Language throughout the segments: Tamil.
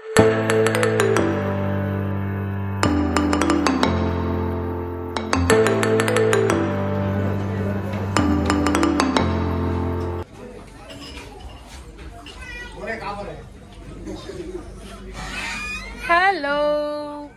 Hello.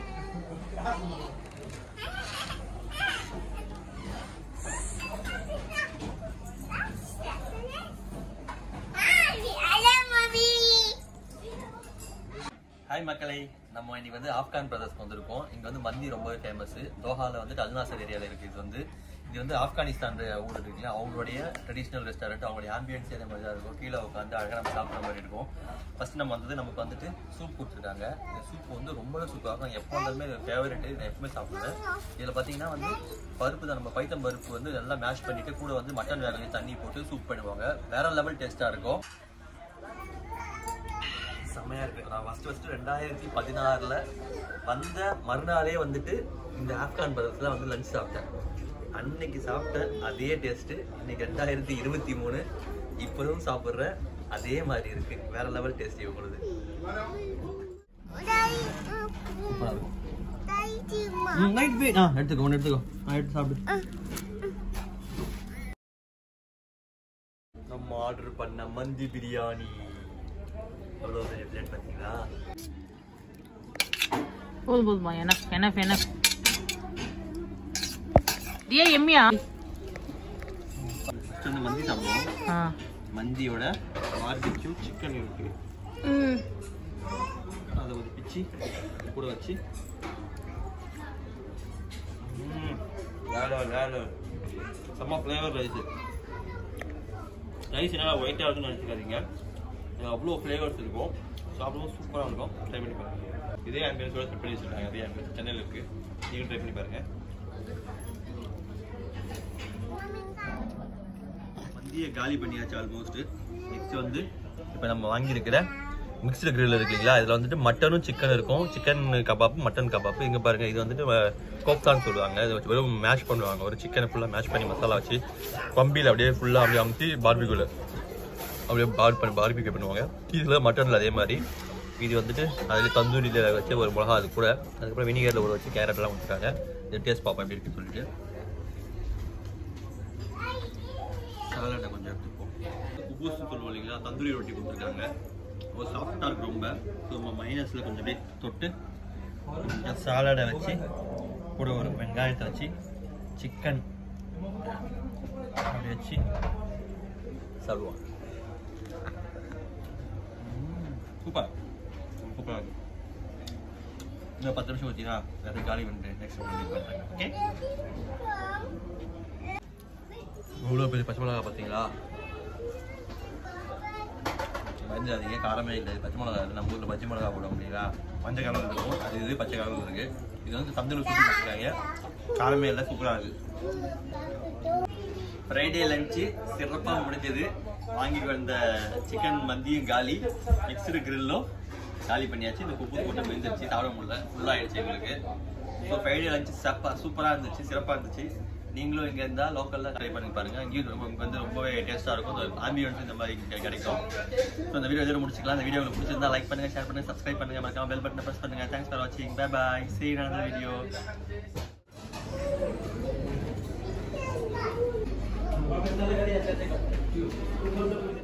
ஹாய் மக்களை நம்ம இன்னைக்கு வந்து ஆப்கான் பிரதர்ஸ்க்கு வந்திருக்கோம் இங்க வந்து மந்தி ரொம்பவே ஃபேமஸ் தோஹால வந்து அல்நாசர் ஏரியால இருக்கு இது வந்து இது வந்து ஆப்கானிஸ்தான் ஊர் இருக்குல்ல அவங்களுடைய ட்ரெடிஷனல் ரெஸ்டாரண்ட் அவங்களுடைய ஆம்பியன்ஸ் அதே மாதிரி தான் இருக்கும் கீழே உட்காந்து அழகாக நம்ம சாப்பிட்ற மாதிரி இருக்கும் ஃபர்ஸ்ட் நம்ம வந்தது நமக்கு வந்துட்டு சூப் கொடுத்துருக்காங்க இந்த சூப் வந்து ரொம்ப சூப்பாக இருக்கும் எப்போ வந்தாலுமே ஃபேவரட் நான் எப்பவுமே சாப்பிடுவேன் இதில் பார்த்தீங்கன்னா வந்து பருப்பு தான் நம்ம பைத்தம் பருப்பு வந்து நல்லா மேஷ் பண்ணிட்டு கூட வந்து மட்டன் வேக வச்சு தண்ணி போட்டு சூப் பண்ணுவாங்க வேற லெவல் டேஸ்ட்டாக இருக்கும் செம்மையா இருக்கு நான் ஃபர்ஸ்ட் ஃபர்ஸ்ட் ரெண்டாயிரத்தி பதினாறுல வந்த மறுநாளே வந்துட்டு இந்த ஆப்கான் பிரதர்ஸ்ல வந்து லஞ்ச் சாப்பிட்டேன் அன்னைக்கு சாப்பிட்ட அதே டேஸ்ட் இன்னைக்கு ரெண்டாயிரத்தி இருபத்தி மூணு இப்போதும் சாப்பிட்ற அதே மாதிரி இருக்கு வேற லெவல் டேஸ்ட் இவங்களுது சூப்பரா இருக்கும் நைட் போய் ஆ எடுத்துக்கோ ஒன்று எடுத்துக்கோ நான் எடுத்து சாப்பிடு நம்ம ஆர்டர் பண்ண மந்தி பிரியாணி எவ்வளோ பெரிய பிளேட் பார்த்தீங்களா போதும் போதுமா எனஃப் எனஃப் எனஃப் தியா எம்மியா ஃபர்ஸ்ட் வந்து மந்தி சாப்பிடுவோம் ஆ மந்தியோட பார்பிக்யூ சிக்கன் இருக்கு ம் அதை ஒரு பிச்சு கூட வச்சு ம், வேற வேற செம்ம ஃப்ளேவர் ரைஸ் ரைஸ் நல்லா ஒயிட்டாக இருக்குன்னு நினச்சிக்காதீங்க இது அவ்வளோ ஃப்ளேவர்ஸ் இருக்கும் சாப்பிடும்போது சூப்பராக இருக்கும் ட்ரை பண்ணி பாருங்க இதே ஆம்பியன்ஸோட செட் பண்ணி வச்சுருக்காங்க அதே ஆம்பியன்ஸ் சென்னையில் இருக்குது நீங்களும் ட்ரை பண்ணி பாருங்க மந்தியை காலி பண்ணியாச்சு ஆல்மோஸ்ட் நெக்ஸ்ட் வந்து இப்போ நம்ம வாங்கியிருக்கிற மிக்ஸ்டு grill இருக்கு இல்லைங்களா இதில் வந்துட்டு மட்டனும் சிக்கன் இருக்கும் சிக்கன் கபாப் மட்டன் கபாப் இங்கே பாருங்க இது வந்துட்டு அஹ், கோப்தான்னு சொல்லுவாங்க இதை வச்சு வெறும் மேஷ் பண்ணுவாங்க ஒரு சிக்கனை ஃபுல்லாக மேஷ் பண்ணி மசாலா வச்சு கம்பியில் அப்படியே ஃபுல்லாக அப்படியே அமுத்தி பார்பிகுல அப்படியே பார் பண்ணி பார்பிக்யூ பண்ணுவாங்க இதில் மட்டனில் அதே மாதிரி இது வந்துட்டு அதில் தந்தூரியில் வச்சு ஒரு மிளகா அது கூட அதுக்கப்புறம் வினிகரில் ஊற வச்சு கேரட்லாம் வச்சுருக்காங்க இது டேஸ்ட் பார்ப்போம் எப்படி இருக்குன்னு சொல்லிட்டு சாலடை கொஞ்சம் எடுத்துப்போம் உபூஸ் சொல்லுவோம் இல்லைங்களா தந்தூரி ரொட்டி கொடுத்துருக்காங்க ஒரு சாஃப்டாக இருக்கு ரொம்ப ஸோ நம்ம மைனஸில் கொஞ்சம் அப்படியே தொட்டு கொஞ்சம் சாலடை வச்சு கூட ஒரு வெங்காயத்தை வச்சு சிக்கன் அப்படி வச்சு சாப்பிடுவோம் சூப்பர் சூப்பராக இருக்கு இன்னும் பத்து நிமிஷம் வச்சுனா வேறு காலி பண்ணிட்டு நெக்ஸ்ட் பண்ணுறாங்க ஓகே இவ்வளோ பெரிய பச்சை மிளகா பார்த்தீங்களா பயந்துடாதீங்க காரமே இல்லை இது பச்சை மிளகா இல்லை நம்ம ஊரில் பச்சை மிளகா போட முடியல மஞ்சள் கலர் இருக்கும் அது இது பச்சை கலர் இருக்கு இது வந்து சந்தில் சுற்றி வச்சுருக்காங்க காரமே இல்லை சூப்பராக இருக்கு ஃப்ரைடே லஞ்சு சிறப்பாக முடிஞ்சது வாங்கிட்டு வந்த சிக்கன் மந்தியும் காலி மிக்சடு கிரில்லும் காலி பண்ணியாச்சு இந்த குப்பு போட்டு வெந்துருச்சு சாப்பிட முடியல ஃபுல்லாகிடுச்சு எங்களுக்கு ஸோ ஃப்ரைடே லஞ்சு சப்பா சூப்பராக இருந்துச்சு சிறப்பாக இருந்துச்சு நீங்களும் இங்கே இருந்தால் லோக்கலில் ட்ரை பண்ணி பாருங்க இங்கேயும் ரொம்ப இங்க வந்து ரொம்பவே டேஸ்ட்டாக இருக்கும் இந்த ஆம்பியன்ஸ் இந்த மாதிரி இங்க கிடைக்கும் ஸோ இந்த வீடியோ எதிர முடிச்சுக்கலாம் இந்த வீடியோ உங்களுக்கு பிடிச்சிருந்தா லைக் பண்ணுங்க ஷேர் பண்ணுங்க சப்ஸ்கிரைப் பண்ணுங்க மறக்காம பெல் பட்டனை ப்ரெஸ் பண்ணுங்க தேங்க்ஸ் ஃபார் வாட்சிங் bye bye see you in another video Thank you.